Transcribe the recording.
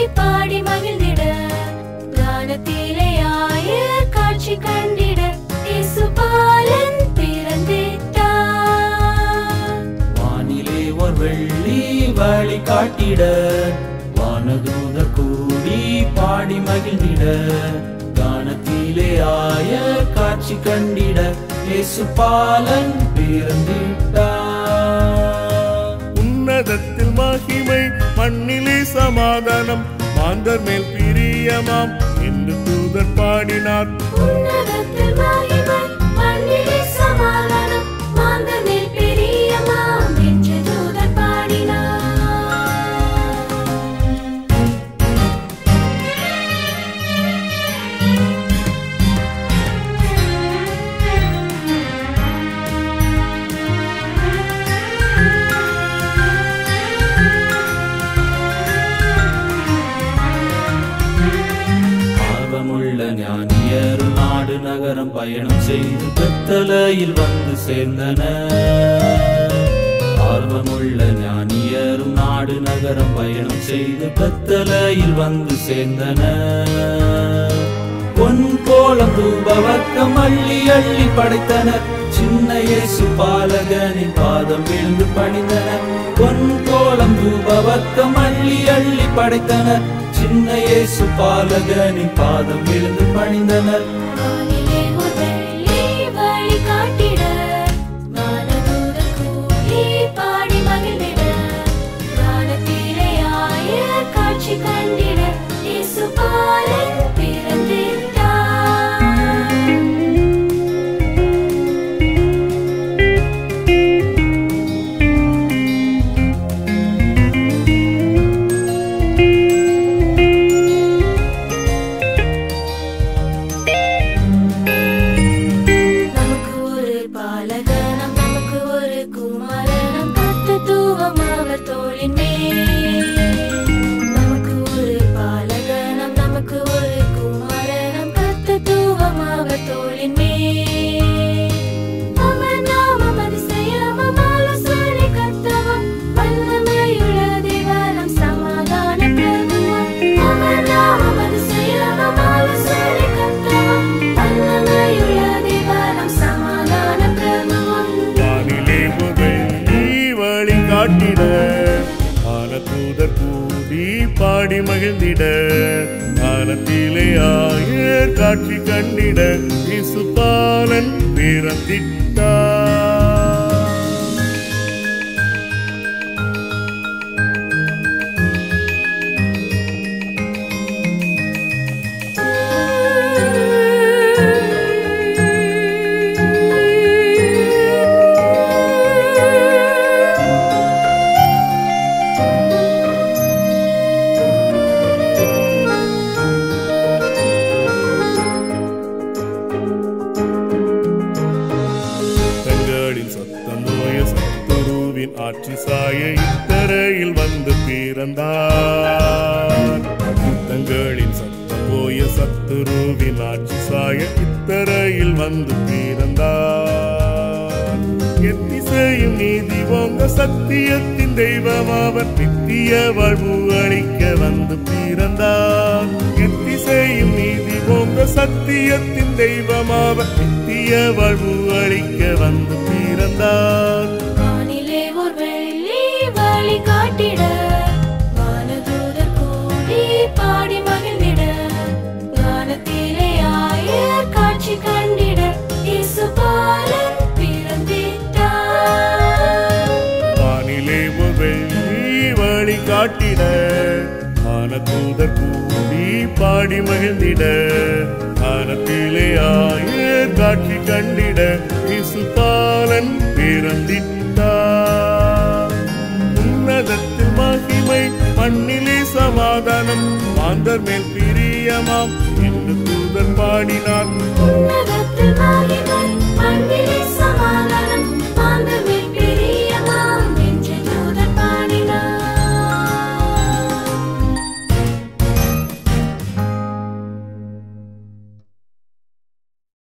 பாடி மகிழ்ந்திட கானத்திலே ஆயர் காட்சி கண்டிட இயேசு பாலன் பிறந்திட்டார் வானிலே ஒரு வெள்ளி வழி காட்டிட வானதூத கூடி பாடி மகிழ்ந்திட கானத்திலே ஆய காட்சி கண்டிட இயேசு பாலன் பிறந்திட்டார் உன்னதத்தில் மகிமை மண்ணிலே சமாதானம் மாந்தர் மேல் பிரியமாம் என்று தூதர் பாடினார் உன்னதத்தில் மகிமை மண்ணிலே சமாதானம் மாந்தர் மேல் பிரியமாம் என்று தூதர் பாடினார் ஆர்வமுள்ள ஞானியரும் நாடு நகரம் பயணம் செய்து பெத்தலையில் வந்து சேர்ந்தனர் ஆர்வமுள்ள ஞானியரும் நாடு நகரம் பயணம் செய்து பெத்தலையில் வந்து சேர்ந்தனர் பொன் கோலம் தூபவர்க்கம் அள்ளி அள்ளி படைத்தனர் சின்ன இயேசு பாலகனின் பாதம் விழுந்து பணிந்தனர் பொன் கோலம் தூபவர்க்கம் அள்ளி அள்ளி படைத்தனர் சின்ன இயேசு பாலகனின் பாதம் விழுந்து பணிந்தனர் வானிலே ஒரு வெள்ளி வழி காட்டிட வானதூதர் கூடி பாடி மகிழ்ந்திட வானத்திலே ஆயர் காட்சி கண்டிட இயேசு பாலன் பிறந்திட்டார் நமக்கு ஒரு பாலகனம் நமக்கு ஒரு குமாரனம் கத்தத்துவம் அவர் தோளின் மேல் நமக்கு ஒரு பாலகனம் நமக்கு ஒரு குமாரனம் கத்தத்துவம் அவர் தோளின் மேல் அவர் நாமம் அதிசயமும் ஆலோசனை கர்த்தவும் வல்லமையுள்ள தேவனும் சமாதான பிரபுவும் அவர் நாமம் அதிசயமும் ஆலோசனை கர்த்தவும் வல்லமையுள்ள தேவனும் சமாதான பிரபுவும் வானிலே ஒரு வெள்ளி வழி காட்டிட ஆனதூதர் கூடி பாடி மகிழ்ந்திட ஆனத்திலே ஆயர் காட்சி கண்டிட இயேசு பாலன் பிறந்திட்டார் தங்களின் சத்தம் நோய சத்துருவின் ஆட்சி சாய இத்தரையில் வந்து பிறந்தார் தங்களின் சத்தம் போய சத்துருவின் ஆட்சி சாய இத்தரையில் வந்து பிறந்தார் எத்திசையும் நீதி ஓங்க சத்தியத்தின் தெய்வம் அவர் நித்திய வாழ்வு அளிக்க வந்து பிறந்தார் எத்திசையும் நீதி ஓங்க சத்தியத்தின் தெய்வம் அவர் நித்திய வாழ்வு அளிக்க வந்து பிறந்தார் வானிலே ஒரு வெள்ளி வழி காட்டிட வானதூதர் கூடி பாடி மகிழ்ந்திட வானத்திலே ஆயர் காட்சி கண்டிட இயேசு பாலன் பிறந்திட்டார் வானிலே ஒரு வெள்ளி வழி காட்டிட ஆனதூதர் கூடி பாடி மகிழ்ந்திட ஆனத்திலே ஆயர் காட்சி கண்டிட இயேசு பாலன் பிறந்திட்டார் உன்னதத்தில் மகிமை மண்ணிலே சமாதானம் மாந்தர் மேல் பிரியமாம் என்று தூதர் பாடினார்